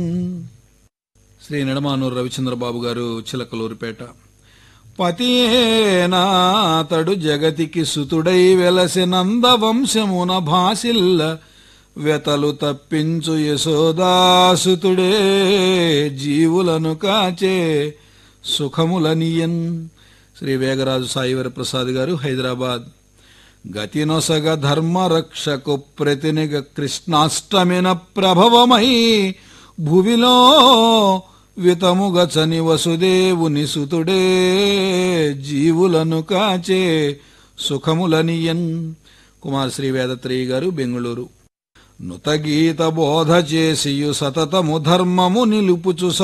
శ్రీ నిడమానూరు రవిచంద్రబాబు గారు చిలకలూరిపేట పతియేనాతడు జగతికి సుతుడై వెలసి నందవంశమున భాసిల్ల వెతలు తప్పించు యశోదాసుతుడే జీవులను కాచే సుఖములనియన్ శ్రీ వేగరాజు సాయివర ప్రసాద్ గారు హైదరాబాద్ గతినొసగ ధర్మరక్షకు ప్రతినిగ కృష్ణాష్టమిన ప్రభవమై భువిలో వితముగచని వసుదేవుని సుతుడే జీవులను కాచే సుఖములనియన్ కుమార్ శ్రీ వేదత్రేయి గారు బెంగుళూరు నుతగీత బోధ చేసియు సతతము ధర్మము నిలుపుచు